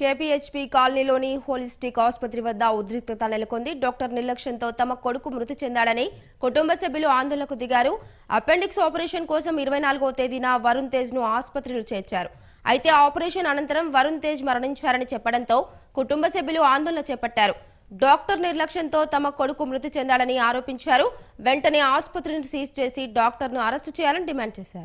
KPHP కాలనీలోని holistic ఆసుపత్రి వద్ద ఉద్రిక్తత నెలకొంది డాక్టర్ నిర్లక్ష్యంతో తమ కొడుకు మృతి చెందాడని కుటుంబ సభ్యులు ఆందోళనకు దిగారు అపెండిక్స్ ఆపరేషన్ కోసం ఇరవై నాలుగో తేదీన వరుణ్ తేజ్ ను ఆసుపత్రిలో చేర్చారు అయితే ఆపరేషన్ అనంతరం వరుణ్ తేజ్ మరణించారని చెప్పడంతో కుటుంబ సభ్యులు ఆందోళన చేపట్టారు డాక్టర్ నిర్లక్ష్యంతో తమ కొడుకు మృతి చెందాడని ఆరోపించారు వెంటనే ఆసుపత్రిని సీజ్ చేసి డాక్టర్ను అరెస్టు చేయాలని డిమాండ్ చేశారు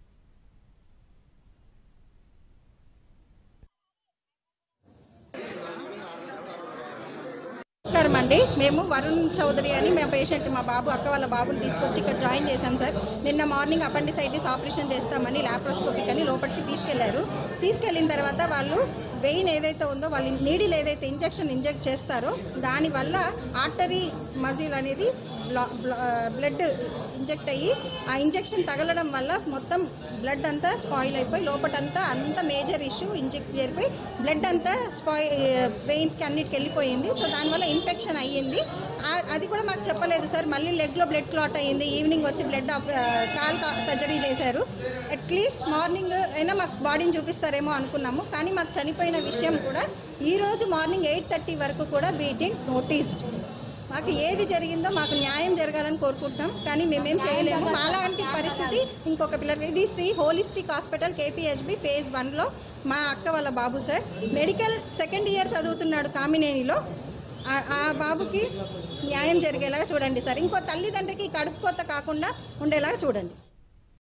నమస్కారం అండి మేము వరుణ్ చౌదరి అని మా పేషెంట్ మా బాబు అక్క వాళ్ళ బాబుని తీసుకొచ్చి ఇక్కడ జాయిన్ చేశాం సార్ నిన్న మార్నింగ్ అపెండిసైటిస్ ఆపరేషన్ చేస్తామని లాప్రోస్కోపిక్ అని లోపలికి తీసుకెళ్లారు తీసుకెళ్ళిన తర్వాత వాళ్ళు వెయిన్ ఏదైతే ఉందో వాళ్ళు నీడిల్ ఏదైతే ఇంజెక్షన్ ఇంజెక్ట్ చేస్తారో దానివల్ల ఆర్టరీ మజిల్ అనేది బ్లడ్ ఇంజెక్ట్ అయ్యి ఆ ఇంజెక్షన్ తగలడం వల్ల మొత్తం బ్లడ్ అంతా స్పాయిల్ అయిపోయి లోపటంతా అంత మేజర్ ఇష్యూ ఇంజెక్ట్ చేరిపోయి బ్లడ్ అంతా స్పాయి వెయిన్స్కి అన్నిటికి వెళ్ళిపోయింది సో దానివల్ల ఇన్ఫెక్షన్ అయ్యింది ఆ- అది కూడా మాకు చెప్పలేదు సార్ మళ్ళీ లెగ్లో బ్లడ్ క్లాట్ అయ్యింది ఈవినింగ్ వచ్చి బ్లడ్ కాల్ సర్జరీ చేశారు అట్లీస్ట్ మార్నింగ్ అయినా మాకు బాడీని చూపిస్తారేమో అనుకున్నాము కానీ మాకు చనిపోయిన విషయం కూడా ఈరోజు మార్నింగ్ ఎయిట్ థర్టీ వరకు కూడా బీటింగ్ నోటీస్డ్ మాకు ఏది జరిగిందో మాకు న్యాయం జరగాలని కోరుకుంటున్నాం కానీ మేమేం చేయలేము మాలాంటి పరిస్థితి ఇంకొక పిల్లలు ఇది Sri holistic hospital KPHB phase వన్లో మా అక్క వాళ్ళ బాబు సార్ మెడికల్ సెకండ్ ఇయర్ చదువుతున్నాడు కామినేనిలో ఆ- ఆ బాబుకి న్యాయం జరిగేలాగా చూడండి సార్ ఇంకో తల్లిదండ్రికి కడుపు కొత్త కాకుండా ఉండేలాగా చూడండి